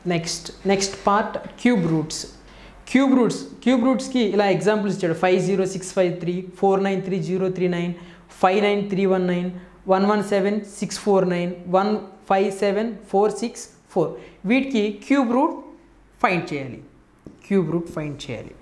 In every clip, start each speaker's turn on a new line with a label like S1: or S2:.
S1: next next part cube roots cube roots cube రూట్స్కి ఇలా examples ఇచ్చాడు five zero six five three four nine three zero three nine five nine three one nine one one seven six four nine one five seven four six four వీటికి cube root find చేయాలి cube root find చేయాలి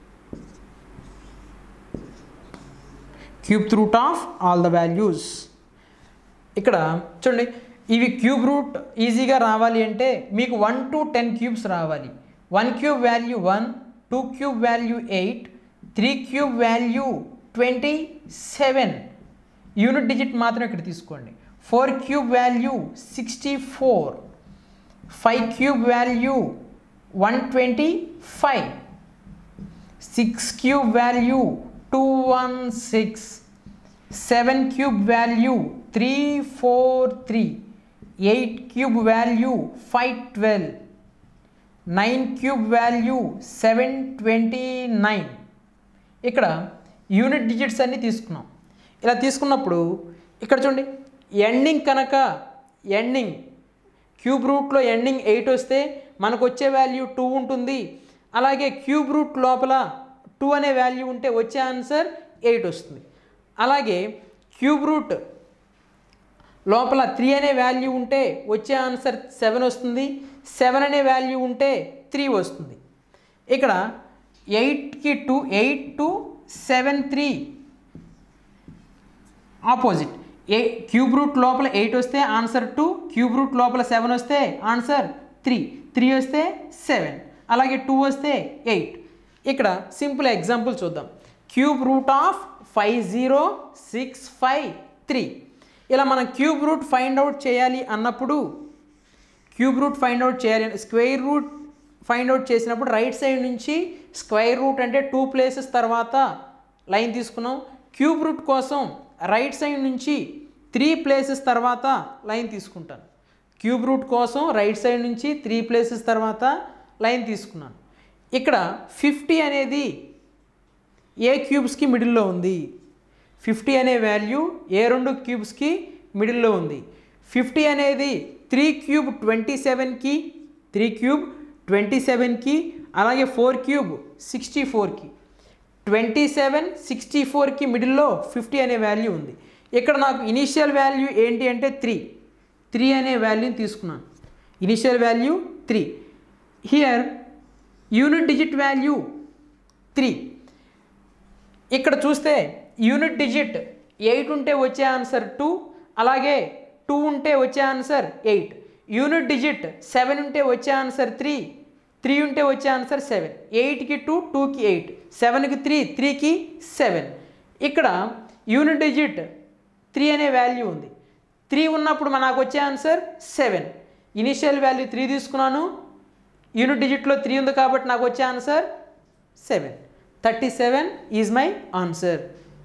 S1: cube root of all the values ఇక్కడ చూడండి ఇవి cube root ఈజీగా రావాలి అంటే మీకు వన్ టు టెన్ క్యూబ్స్ రావాలి one cube value one two cube value eight three cube value twenty seven unit digit మాత్రం ఇక్కడ తీసుకోండి four cube value sixty four five cube value one twenty five six cube value two one six seven cube value three four three eight cube value five twelve nine cube value seven twenty nine ఇక్కడ unit digits అన్నీ తీసుకున్నాం ఇలా తీసుకున్నప్పుడు ఇక్కడ చూడండి ending కనుక ending cube రూట్లో ending eight వస్తే మనకు వచ్చే వాల్యూ టూ ఉంటుంది అలాగే క్యూబ్ రూట్ లోపల టూ అనే వాల్యూ ఉంటే వచ్చే ఆన్సర్ ఎయిట్ వస్తుంది అలాగే క్యూబ్ రూట్ లోపల త్రీ అనే వాల్యూ ఉంటే వచ్చే ఆన్సర్ సెవెన్ వస్తుంది సెవెన్ అనే వాల్యూ ఉంటే త్రీ వస్తుంది ఇక్కడ ఎయిట్కి two eight to seven three opposite ఏ క్యూబ్ రూట్ లోపల ఎయిట్ వస్తే ఆన్సర్ టూ క్యూబ్ రూట్ లోపల సెవెన్ వస్తే ఆన్సర్ త్రీ త్రీ వస్తే సెవెన్ అలాగే టూ వస్తే ఎయిట్ ఇక్కడ సింపుల్ ఎగ్జాంపుల్ చూద్దాం cube root of five zero six five three ఇలా మనం క్యూబ్ రూట్ ఫైండ్ అవుట్ చేయాలి అన్నప్పుడు క్యూబ్ రూట్ ఫైండ్ అవుట్ చేయాలి స్క్వేర్ రూట్ ఫైండ్ అవుట్ చేసినప్పుడు రైట్ సైడ్ నుంచి స్క్వేర్ రూట్ అంటే టూ ప్లేసెస్ తర్వాత లైన్ తీసుకున్నాం క్యూబ్ రూట్ కోసం రైట్ సైడ్ నుంచి త్రీ ప్లేసెస్ తర్వాత లైన్ తీసుకుంటాను క్యూబ్ రూట్ కోసం రైట్ సైడ్ నుంచి త్రీ ప్లేసెస్ తర్వాత లైన్ తీసుకున్నాను ఇక్కడ ఫిఫ్టీ అనేది ఏ క్యూబ్స్కి మిడిల్లో ఉంది ఫిఫ్టీ అనే వాల్యూ ఏ రెండు క్యూబ్స్కి మిడిల్లో ఉంది ఫిఫ్టీ అనేది త్రీ క్యూబ్ ట్వంటీ సెవెన్కి త్రీ క్యూబ్ ట్వంటీ సెవెన్కి అలాగే ఫోర్ క్యూబ్ సిక్స్టీ ఫోర్కి ట్వంటీ సెవెన్ సిక్స్టీ ఫోర్కి మిడిల్లో ఫిఫ్టీ అనే వాల్యూ ఉంది ఇక్కడ నాకు ఇనీషియల్ వాల్యూ ఏంటి అంటే త్రీ త్రీ అనే వాల్యూని తీసుకున్నాను initial value three here unit digit value three ఇక్కడ చూస్తే యూనిట్ డిజిట్ ఎయిట్ ఉంటే వచ్చే ఆన్సర్ టూ అలాగే టూ ఉంటే వచ్చే answer eight unit digit seven ఉంటే వచ్చే ఆన్సర్ త్రీ త్రీ ఉంటే వచ్చే ఆన్సర్ సెవెన్ ఎయిట్కి టూ టూకి ఎయిట్ సెవెన్కి త్రీ త్రీకి సెవెన్ ఇక్కడ యూనిట్ డిజిట్ త్రీ అనే వాల్యూ ఉంది త్రీ ఉన్నప్పుడు మనకు వచ్చే answer seven initial value three తీసుకున్నాను యూనిట్ డిజిట్లో త్రీ ఉంది కాబట్టి నాకు వచ్చే answer seven thirty seven is my answer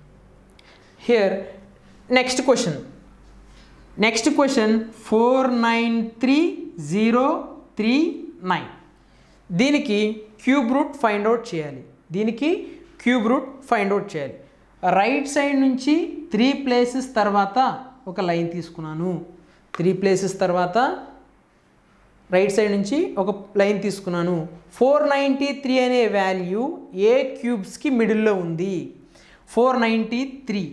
S1: here next question next question four nine three zero three nine దీనికి క్యూబ్ రూట్ ఫైండ్ అవుట్ చేయాలి దీనికి క్యూబ్ రూట్ ఫైండ్ అవుట్ చేయాలి రైట్ సైడ్ నుంచి త్రీ ప్లేసెస్ తర్వాత ఒక లైన్ తీసుకున్నాను three places తర్వాత right side నుంచి ఒక లైన్ తీసుకున్నాను ఫోర్ నైంటీ త్రీ అనే వాల్యూ ఏ క్యూబ్స్కి మిడిల్లో ఉంది four ninety three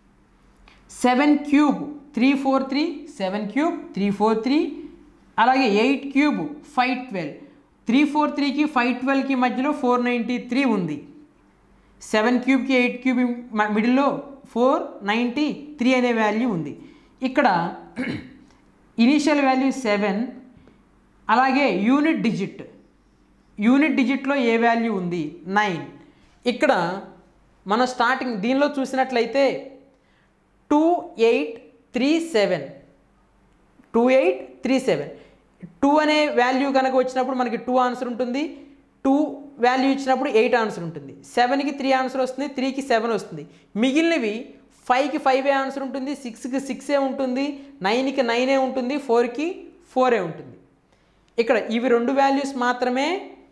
S1: seven cube three four three seven cube three four three అలాగే eight cube five twelve three four త్రీకి ఫైవ్ ట్వెల్వ్కి మధ్యలో ఫోర్ నైంటీ త్రీ ఉంది సెవెన్ క్యూబ్కి ఎయిట్ క్యూబ్ మిడిల్లో ఫోర్ నైంటీ త్రీ అనే వాల్యూ ఉంది ఇక్కడ ఇనీషియల్ వాల్యూ సెవెన్ అలాగే యూనిట్ డిజిట్ యూనిట్ డిజిట్లో ఏ వాల్యూ ఉంది నైన్ ఇక్కడ మనం స్టార్టింగ్ దీనిలో చూసినట్లయితే two eight three seven two eight three seven two అనే వాల్యూ కనుక వచ్చినప్పుడు మనకి టూ ఆన్సర్ ఉంటుంది టూ వాల్యూ ఇచ్చినప్పుడు ఎయిట్ ఆన్సర్ ఉంటుంది సెవెన్కి త్రీ ఆన్సర్ వస్తుంది త్రీకి సెవెన్ వస్తుంది మిగిలినవి ఫైవ్కి ఫైవ్ ఏ ఆన్సర్ ఉంటుంది సిక్స్కి సిక్సే ఉంటుంది నైన్కి నైనే ఉంటుంది ఫోర్కి ఫోరే ఉంటుంది ఇక్కడ ఇవి రెండు వాల్యూస్ మాత్రమే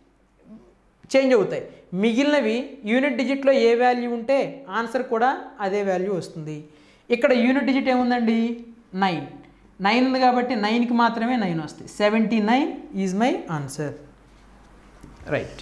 S1: చేంజ్ అవుతాయి మిగిలినవి యూనిట్ డిజిట్లో ఏ వాల్యూ ఉంటే ఆన్సర్ కూడా అదే వాల్యూ వస్తుంది ఇక్కడ యూనిట్ డిజిట్ ఏముందండి నైన్ నైన్ ఉంది కాబట్టి నైన్కి మాత్రమే నైన్ వస్తాయి seventy nine is my answer right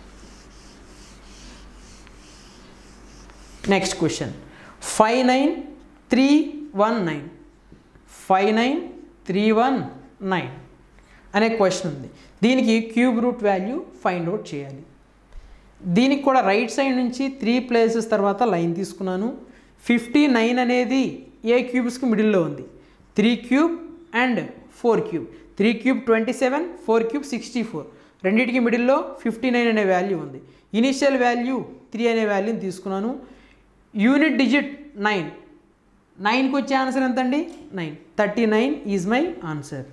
S1: next question five nine three one nine five nine three one nine అనే క్వశ్చన్ ఉంది దీనికి cube root value find out చేయాలి దీనికి కూడా రైట్ సైడ్ నుంచి త్రీ ప్లేసెస్ తర్వాత లైన్ తీసుకున్నాను ఫిఫ్టీ నైన్ అనేది ఏ క్యూబ్స్కి మిడిల్లో ఉంది three cube and four cube three cube twenty seven four cube sixty four రెండింటికి మిడిల్లో ఫిఫ్టీ నైన్ అనే వాల్యూ ఉంది ఇనిషియల్ వాల్యూ త్రీ అనే వాల్యూని తీసుకున్నాను యూనిట్ డిజిట్ నైన్ నైన్కి వచ్చే ఆన్సర్ ఎంత అండి nine thirty nine is my answer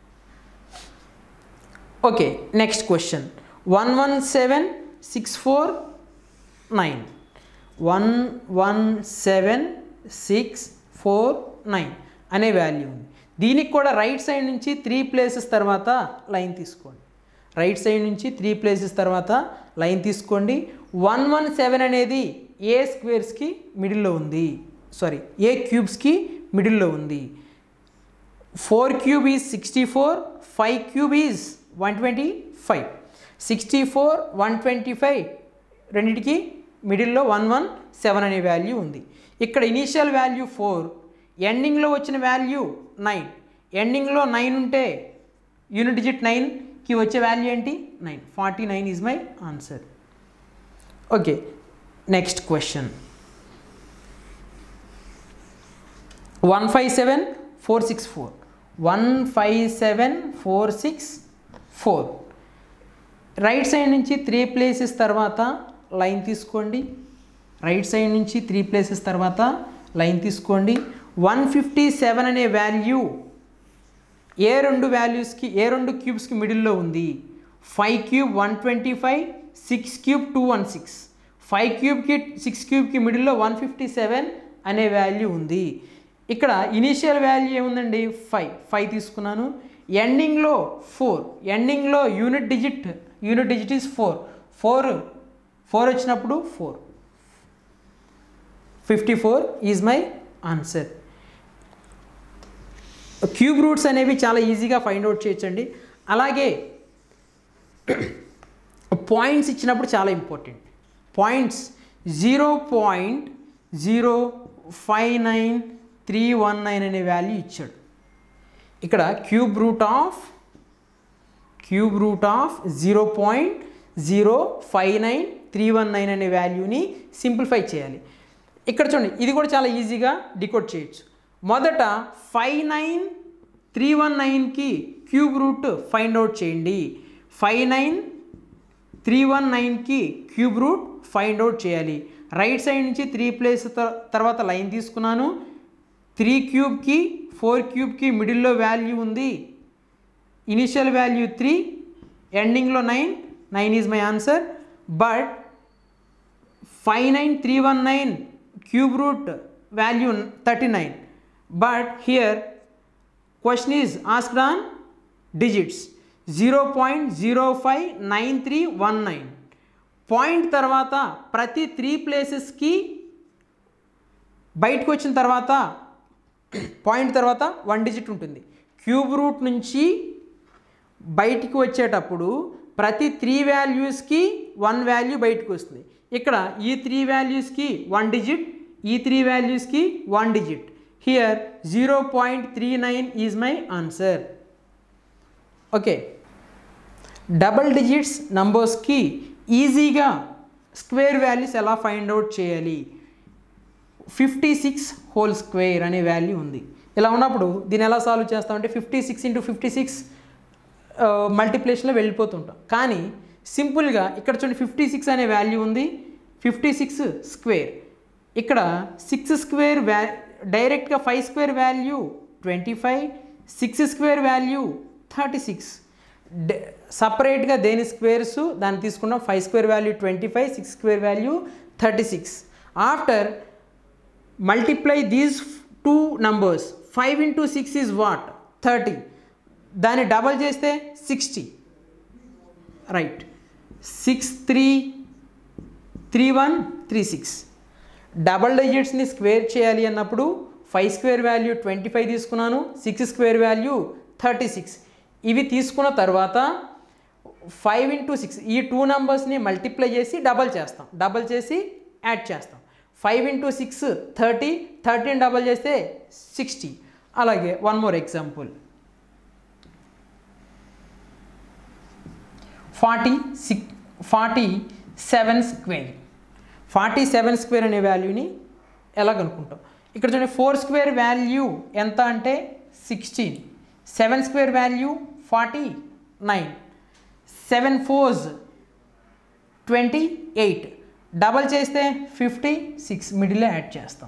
S1: okay next question one one seven six four nine one one seven six four nine అనే వాల్యూ ఉంది దీనికి కూడా రైట్ సైడ్ నుంచి త్రీ ప్లేసెస్ తర్వాత లైన్ తీసుకోండి రైట్ సైడ్ నుంచి త్రీ ప్లేసెస్ తర్వాత line తీసుకోండి వన్ వన్ సెవెన్ అనేది ఏ స్క్వేర్స్కి మిడిల్లో ఉంది సారీ ఏ క్యూబ్స్కి మిడిల్లో ఉంది four cube is sixty four five cube is one twenty five sixty four one twenty five రెండింటికి మిడిల్లో వన్ వన్ సెవెన్ అనే వాల్యూ ఉంది ఇక్కడ ఇనీషియల్ వాల్యూ ఫోర్ ఎండింగ్లో వచ్చిన వాల్యూ నైన్ ఎండింగ్లో నైన్ ఉంటే యూనిట్ డిజిట్ నైన్కి వచ్చే వాల్యూ ఏంటి nine forty nine is my answer okay next question one five seven four six four one five seven four six four right side నుంచి three places తర్వాత line తీసుకోండి right side నుంచి three places తర్వాత line తీసుకోండి one fifty seven అనే value ఏ రెండు వాల్యూస్కి ఏ రెండు క్యూబ్స్కి మిడిల్లో ఉంది five cube one twenty five six cube two one six five క్యూబ్కి సిక్స్ క్యూబ్కి మిడిల్లో వన్ ఫిఫ్టీ సెవెన్ అనే వాల్యూ ఉంది ఇక్కడ ఇనీషియల్ వాల్యూ ఏముందండి ఫైవ్ ఫైవ్ తీసుకున్నాను ఎండింగ్లో ఫోర్ ఎండింగ్లో unit digit unit digit is four four four వచ్చినప్పుడు four fifty four is my answer cube roots అనేవి చాలా ఈజీగా ఫైండ్ అవుట్ చేయొచ్చండి అలాగే పాయింట్స్ ఇచ్చినప్పుడు చాలా important points zero point zero five nine three one nine అనే వాల్యూ ఇచ్చాడు ఇక్కడ cube root of cube root of zero point zero five nine three one nine అనే వాల్యూని సింప్లిఫై చేయాలి ఇక్కడ చూడండి ఇది కూడా చాలా ఈజీగా డికోడ్ చేయొచ్చు మొదట ఫైవ్ నైన్ త్రీ వన్ నైన్కి క్యూబ్ రూట్ ఫైండ్ అవుట్ చేయండి ఫైవ్ నైన్ త్రీ వన్ నైన్కి క్యూబ్ రూట్ ఫైండ్ అవుట్ చేయాలి రైట్ సైడ్ నుంచి త్రీ ప్లేస్ తర్వాత లైన్ తీసుకున్నాను త్రీ క్యూబ్కి ఫోర్ క్యూబ్కి మిడిల్లో వాల్యూ ఉంది ఇనిషియల్ వాల్యూ త్రీ ఎండింగ్లో nine nine is my answer but five nine three one nine cube root value thirty nine but here question is asked on digits zero point zero five nine three one nine point తర్వాత ప్రతి three ప్లేసెస్కి బయటకు వచ్చిన తర్వాత point తర్వాత one digit ఉంటుంది cube root నుంచి బయటికి వచ్చేటప్పుడు ప్రతి త్రీ వాల్యూస్కి వన్ వాల్యూ బయటకు వస్తుంది ఇక్కడ ఈ త్రీ వాల్యూస్కి వన్ డిజిట్ ఈ త్రీ వాల్యూస్కి one digit here zero point three nine is my answer okay double digits నంబర్స్కి ఈజీగా స్క్వేర్ వాల్యూస్ ఎలా ఫైండ్ అవుట్ చేయాలి ఫిఫ్టీ సిక్స్ హోల్ స్క్వేర్ అనే వాల్యూ ఉంది ఇలా ఉన్నప్పుడు దీన్ని ఎలా సాల్వ్ చేస్తామంటే fifty six into fifty six మల్టిప్లేషన్లో వెళ్ళిపోతుంటాం కానీ సింపుల్గా ఇక్కడ చూడండి ఫిఫ్టీ సిక్స్ అనే వాల్యూ ఉంది ఫిఫ్టీ సిక్స్ స్క్వేర్ ఇక్కడ సిక్స్ స్క్వేర్ వ్యా డైరెక్ట్గా five square value twenty five six square value thirty six సపరేట్గా దేని స్క్వేర్స్ దాన్ని తీసుకున్నాం five square value twenty five six square value thirty six after multiply these two numbers five into six is what thirty దాన్ని double చేస్తే sixty right six three three one three six double డిజిట్స్ని square చేయాలి అన్నప్పుడు five square value twenty five తీసుకున్నాను six square value thirty six ఇవి తీసుకున్న తర్వాత five into six ఈ టూ నెంబర్స్ని మల్టిప్లై చేసి డబల్ చేస్తాం డబల్ చేసి యాడ్ చేస్తాం five into six thirty thirteen double చేస్తే సిక్స్టీ అలాగే one more example forty six forty seven square forty seven square అనే వాల్యూని ఎలా కనుక్కుంటాం ఇక్కడ చూడండి ఫోర్ స్క్వేర్ వాల్యూ ఎంత అంటే sixteen seven square value forty nine seven fours twenty eight double చేస్తే ఫిఫ్టీ సిక్స్ మిడిల్లో యాడ్ చేస్తాం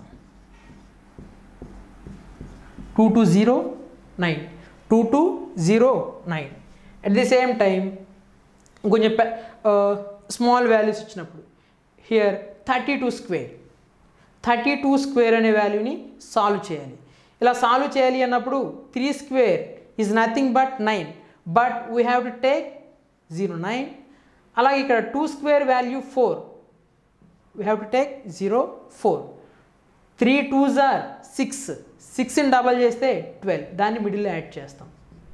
S1: two two zero nine two two zero nine at the same time కొంచెం స్మాల్ వాల్యూస్ ఇచ్చినప్పుడు here thirty two square thirty two square అనే వాల్యూని solve చేయాలి ఇలా solve చేయాలి అన్నప్పుడు three square is nothing but nine but we have to take zero nine అలాగే ఇక్కడ two square value four we have to take zero four three twos are six సిక్స్ని double చేస్తే ట్వెల్వ్ దాన్ని మిడిల్లో యాడ్ చేస్తాం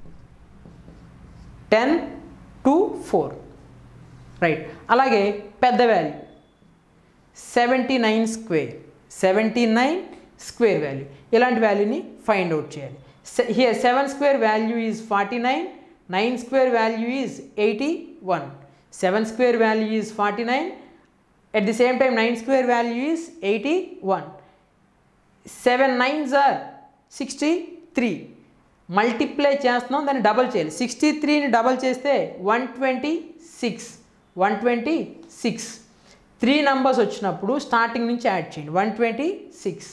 S1: ten to four right అలాగే పెద్ద value seventy nine square seventy nine square value ఇలాంటి వాల్యూని ఫైండ్ అవుట్ చేయాలి here seven square value is forty nine nine square value is eighty one seven square value is forty nine at the same time nine square value is eighty one seven nines are sixty three multiply చేస్తున్నాం దాన్ని double చేయాలి sixty త్రీని double చేస్తే one twenty six one twenty six three numbers వచ్చినప్పుడు starting నుంచి add చేయండి one twenty six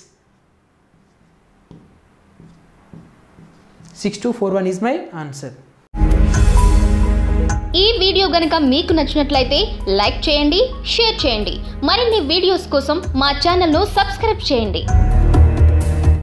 S1: six two four one is my answer
S2: ఈ video గనుక మీకు నచ్చినట్లయితే లైక్ చేయండి షేర్ చేయండి మరిన్ని వీడియోస్ కోసం మా ఛానల్ను సబ్స్క్రైబ్ చేయండి